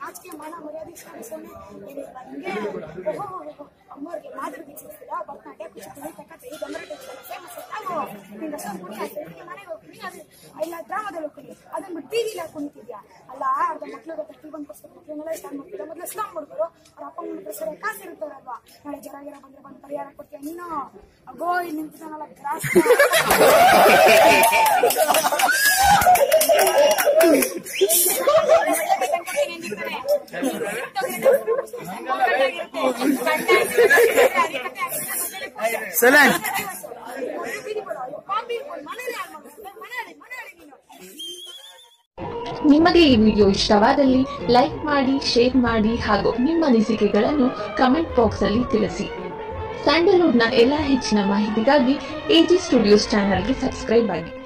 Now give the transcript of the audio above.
ನಾಚಿಕೆ ಮಾನ ಮರ್ಯಾದೆ ಇಸ್ಕೊಂಡು ಸುಮ್ಮನೆ ಏನಿಲ್ಲ ಹಿಂಗೆ ಓಹೋ ಓಹೋ ಅಮ್ಮವ್ರಿಗೆ ಮಾದರಿ ದೀಕ್ಷಿಸ್ತೀರಾ ಭರತನಾಟ್ಯ ಕುಚಿಪುಡಿ ಕಥಕಳಿ ಗಮರಟ ಫೇಮಸ್ ನಾವು ನಿಂಗೆ ಅಷ್ಟೊಂದು ಕುಣಿ ಆಗ್ತದೆ ಮನೆಗೆ ಹೋಗ್ತೀನಿ ಅದು ಇಲ್ಲ ಡ್ರಾಮಾದಲ್ಲಿ ಹೋಗ್ತೀನಿ ಅದನ್ನ ಬಿಟ್ಟು ಟಿವಿಲಿ ಕುಣಿತಿದ್ಯಾ ಅಲ್ಲ ಅರ್ಧ ಮಕ್ಳಿಗೆ ತಟ್ಟಿ ಬಂದು ಕೊಡ್ಸ್ಬೇಕು ಮಕ್ಳನ್ನೆಲ್ಲ ಸ್ಟಾರ್ಟ್ ಮಾಡ್ತಾರೆ ಮೊದಲು ಸ್ಟಾಪ್ ಮಾಡ್ಬೋದು ಅವ್ರ ಅಪ್ಪ ಅಮ್ಮನ ಹತ್ರ ಸರಿ ಕಾಸು ಇರ್ತಾರಲ್ವಾ ನಾಳೆ ಜರ ಗಿರ ಬಂದ್ರೆ ಬಂದು ಪರಿಹಾರ ಕೊಡ್ತೀಯ ನೀನು ಅಗೋ ಇಲ್ಲಿ ನಿಂತಿದ್ದಾನಲ್ಲ ಗ್ರಾಸ್ ಸೈಲೆಂಟ್ ನಿಮಗೆ ಈ ವಿಡಿಯೋ ಇಷ್ಟವಾದಲ್ಲಿ ಲೈಕ್ ಮಾಡಿ ಶೇರ್ ಮಾಡಿ ಹಾಗೂ ನಿಮ್ಮ ಅನಿಸಿಕೆಗಳನ್ನು ಕಮೆಂಟ್ ಬಾಕ್ಸ್ ಅಲ್ಲಿ ತಿಳಿಸಿ ಸ್ಯಾಂಡಲ್ವುಡ್ನ ಎಲ್ಲ ಹೆಚ್ಚಿನ ಮಾಹಿತಿಗಾಗಿ ಎಜಿ ಸ್ಟುಡಿಯೋಸ್ ಚಾನಲ್ಗೆ ಸಬ್ಸ್ಕ್ರೈಬ್ ಆಗಿ